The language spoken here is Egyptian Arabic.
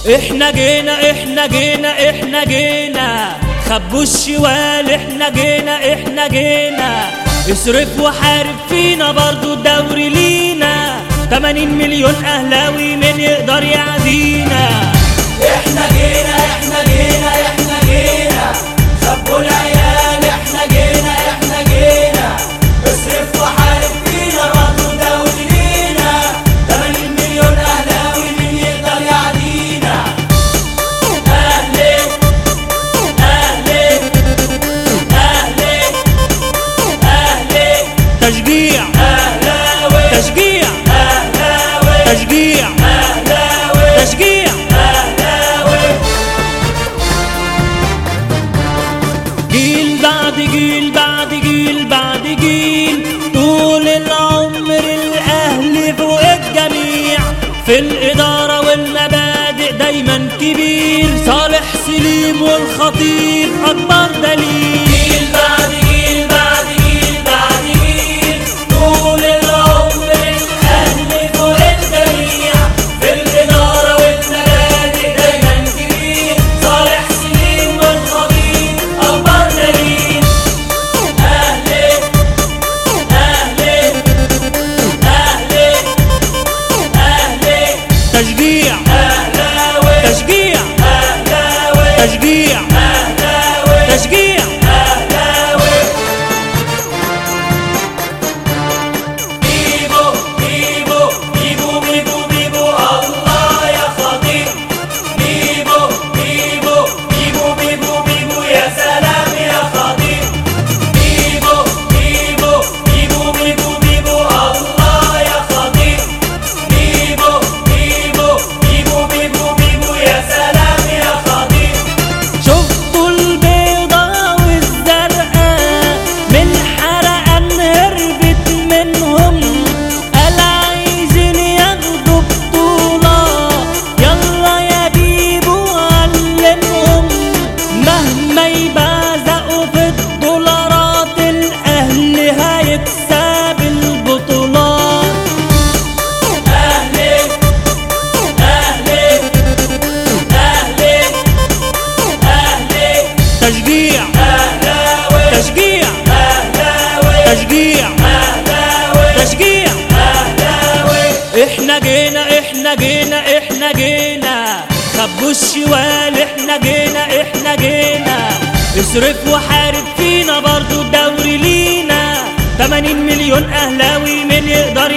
احنا جينا احنا جينا احنا جينا خبوا الشوال احنا جينا احنا جينا اصرف وحارب فينا برضو الدوري لينا 80 مليون اهلاوي من يقدر يعدينا احنا جينا احنا جينا احنا جينا خبوا العيال احنا جينا احنا جينا اصرف وحارب فينا برضه دوري لينا 80 مليون اهلاوي مين يقدر يعدينا اهلي اهلي اهلي اهلي تشجيع اهلاوي تشجيع اهلاوي تشجيع اهلاوي تشجيع اهلاوي جيل بعد جيل بعد جيل بعد جيل طول العمر الاهل فوق الجميع في الاداره والمبادئ دايما كبير صالح سليم والخطيب اكبر دليل جيل بعد جيل بعد جيل بعد جيل طول العمر الأهل فوق الجميع في الإدارة والمبادئ دايما كبير صالح سليم والخطيب أكبر دليل أهلي أهلي أهلي أهلي تشجيع أهلاوي تشجيع أهلاوي تشجيع أهلاوي تشجيع أهلاوي بيبو بيبو بيبو بيبو بيبو الله يا خطير بيبو بيبو بيبو بيبو بيبو يا سلام يا خطير بيبو بيبو بيبو بيبو بيبو الله يا خطير بيبو بيبو بيبو بيبو بيبو يا سلام يا خطير شفتوا البيضة والزرقاء من حرقان هربت منهم قال عايزين ياخدوا بطولة يلا يا بيبو علمهم مهما يبازقوا في الدولارات الأهل هيكسب البطولات أهلي أهلي أهلي أهلي تشجيع أهلاوي تشجيع أهلاوي تشجيع أهلاوي تشجيع أهلاوي احنا جينا احنا جينا احنا جينا خبوا الشوال احنا جينا احنا جينا اصرف وحارب فينا برضو الدوري لينا 80 مليون اهلاوي من يقدر